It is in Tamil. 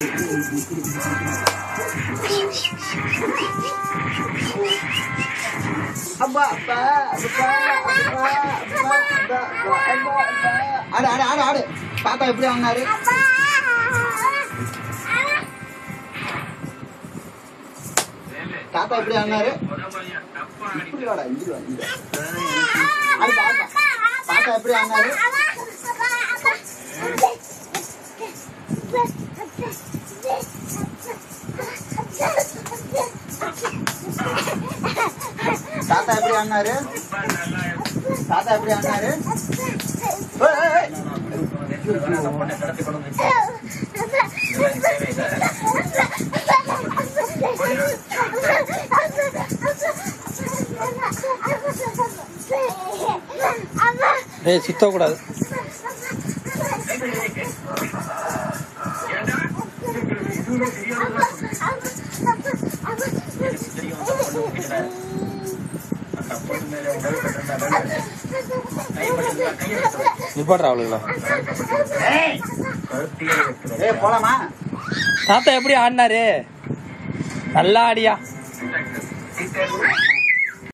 அப்பா அப்பா அப்பா அப்பா அப்பா அப்பா அப்பா அப்பா ஆடு ஆடு ஆடு ஆடு தாத்தா எப்படி வாங்கினாரு தாத்தா எப்படி வாங்கினாரு இப்படி வாடா இங்க வா இங்க ஆடு தாத்தா தாத்தா எப்படி வாங்கினாரு தாத்தா எப்படி வாங்கினாரு தாத்தா எப்படி வாங்கினாரு ஏய், ஏய், ஏய். ஏய் சுத்த கூடாது நிப்பாடுறா அவளுங்களா ஏய் போலாமா தாத்தா எப்படி ஆடினாரு நல்லா ஆடியா